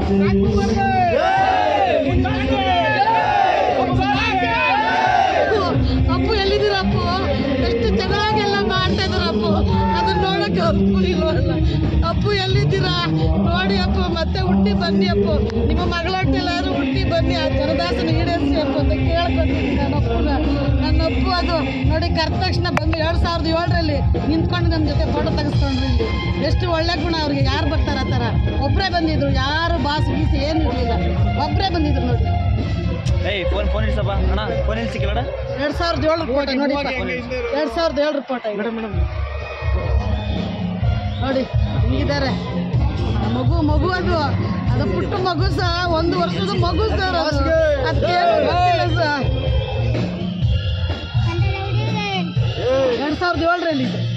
ಅಪ್ಪು ಎಲ್ಲಿದ್ದೀರ ಅಪ್ಪು ಎಷ್ಟು ಚೆನ್ನಾಗೆಲ್ಲ ಮಾಡ್ತಾ ಇದಾರ ಅಪ್ಪು ಅದನ್ನ ನೋಡಕ್ಕೆ ಅಪ್ಪು ಇಲ್ವಲ್ಲ ಅಪ್ಪು ಎಲ್ಲಿದ್ದೀರಾ ನೋಡಿ ಅಪ್ಪು ಮತ್ತೆ ಹುಟ್ಟಿ ಬನ್ನಿ ಅಪ್ಪು ನಿಮ್ಮ ಮಗಳಾಗ್ತಿ ಎಲ್ಲಾರು ಹುಟ್ಟಿ ಬನ್ನಿ ಆ ಜನದಾಸನ ಈಡೇರಿಸಿ ಅಪ್ಪು ಅಂತ ಕೇಳ್ಕೊತೀನಿ ನನ್ನ ಅಪ್ಪನ ನನ್ನ ಅಪ್ಪು ಅದು ನೋಡಿ ಕರೆದ ತಕ್ಷಣ ಬಂದು ಎರಡು ಸಾವಿರದ ಏಳರಲ್ಲಿ ನಿಂತ್ಕೊಂಡು ನಮ್ಮ ಜೊತೆ ಫೋಟೋ ತೆಗೆಸ್ಕೊಂಡ್ರಿ ಇಲ್ಲಿ ಎಷ್ಟು ಒಳ್ಳೆ ಗುಣ ಅವ್ರಿಗೆ ಯಾರು ಬರ್ತಾರೆ ಆ ಥರ ಒಬ್ಬರೇ ಬಂದಿದ್ರು ಯಾರು ಬಾಸ್ ಗೀಸ್ ಏನು ಇರಲಿಲ್ಲ ಒಬ್ಬರೇ ಬಂದಿದ್ರು ನೋಡಿ ಏಯ್ ಫೋನ್ ಫೋನ್ ಇಡ್ಸಪ್ಪ ಅಣ್ಣ ಫೋನ್ ಇಡ್ಸಿ ಕೇಳಡ ಎರಡ್ ಸಾವಿರದ ಏಳರ ಫೋಟೋ ನೋಡಿ ಎರಡ್ ಸಾವಿರದ ಏಳರ ಫೋಟೋ ಮೇಡಮ್ ಮೇಡಮ್ ನೋಡಿ ಹಿಂಗಿದ್ದಾರೆ ಮಗು ಮಗು ಅದು ಅದು ಪುಟ್ಟ ಮಗು ಸಹ ಒಂದು ವರ್ಷದ ಮಗು ಸರ್ ಅದು ಅದಕ್ಕೇನು ಗೊತ್ತಿಲ್ಲ ಸರ್ ಎರಡ್ ಸಾವಿರದ ಏಳರಲ್ಲಿ ಇದು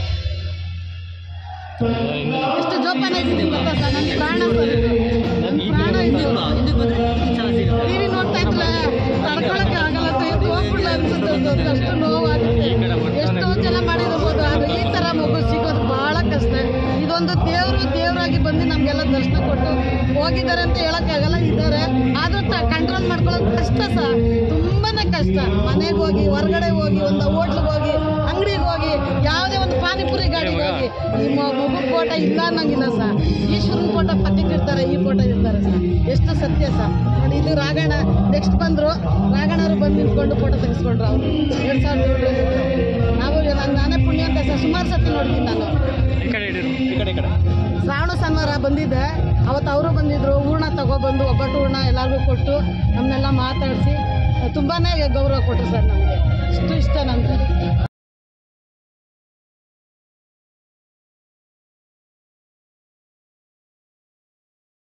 ಎಷ್ಟು ಜೋಪಾನ ಇದ್ದೀನಿ ಗೊತ್ತಾ ಸರ್ ನನ್ನ ಪ್ರಾಣ ಸರ್ ಇದು. ನನ್ನ ಪ್ರಾಣ ಇದು ಟಿವಿ ನೋಡ್ತಾ ಇದ್ರೆ ತಡ್ಕೊಳಕ್ಕೆ ಆಗಲ್ಲ ಸರ್ ಇದು ಹೋಗ್ಬಿಡ್ಲ ಅನ್ಸುತ್ತೆ ಸರ್ ಅಷ್ಟು ನೋವಾಗುತ್ತೆ ಎಷ್ಟೋ ಜನ ಮಾಡಿರ್ಬೋದು ಆದ್ರೆ ಈ ತರ ಮಗು ಸಿಗೋದು ಬಹಳ ಕಷ್ಟ ಇದೊಂದು ದೇವರು ದೇವರಾಗಿ ಬಂದು ನಮ್ಗೆಲ್ಲ ದರ್ಶನ ಕೊಟ್ಟು ಹೋಗಿದ್ದಾರೆ ಅಂತ ಹೇಳಕ್ಕಾಗಲ್ಲ ಇದ್ದಾರೆ ಆದ್ರೂ ಕಂಟ್ರೋಲ್ ಮಾಡ್ಕೊಳ್ಳೋದು ಕಷ್ಟ ಸರ್ ತುಂಬಾನೇ ಕಷ್ಟ ಮನೆಗೆ ಹೋಗಿ ಹೊರಗಡೆ ಹೋಗಿ ಒಂದು ಹೋಟ್ಲಿಗೆ ಹೋಗಿ ಅಂಗಡಿಗೆ ಹೋಗಿ ಯಾವುದೇ ಒಂದು ಪಾನಿಪುರಿ ಗಾಡಿಗೆ ಹೋಗಿ ಈ ಮ- ಮಗು ಫೋಟೋ ಇಲ್ಲ ಅನ್ನಂಗಿಲ್ಲ ಸರ್ ಈಶ್ವರನ ಫೋಟೋ ಪಕ್ಕಕ್ಕೆ ಇರ್ತಾರೆ ಈ ಫೋಟೋ ಇರ್ತಾರೆ ಸರ್ ಎಷ್ಟು ಸತ್ಯ ಸರ್ ನೋಡಿ ಇದು ರಾಗಣ ನೆಕ್ಸ್ಟ್ ಬಂದರು ರಾಗಣರು ಬಂದು ನಿಂತ್ಕೊಂಡು ಫೋಟೋ ತೆಗೆಸ್ಕೊಂಡ್ರು ಅವರು ಎರಡು ಸಾವಿರದ ಏಳರಲ್ಲಿ ನಾವು ನಾನು ನಾನೇ ಪುಣ್ಯ ಅಂತ ಸರ್ ಸುಮಾರು ಸತಿ ನೋಡ್ತೀನಿ ನಾನು ಈ ಕಡೆ ಇಡಿರು ಈ ಕಡೆ ಈ ಕಡೆ ಶ್ರಾವಣ ಶನಿವಾರ ಬಂದಿದ್ದೆ ಅವತ್ತು ಅವರು ಬಂದಿದ್ರು ಹೂರ್ಣ ತಗೊಬಂದು ಒಬ್ಬಟ್ಟು ಹೂರ್ಣ ಎಲ್ಲರಿಗೂ ಕೊಟ್ಟು ನಮ್ಮನ್ನೆಲ್ಲ ಮಾತಾಡಿಸಿ ತುಂಬಾ ಗೌರವ ಕೊಟ್ಟರು ಸರ್ ನಮಗೆ ಇಷ್ಟು ಇಷ್ಟ ನಮಗೆ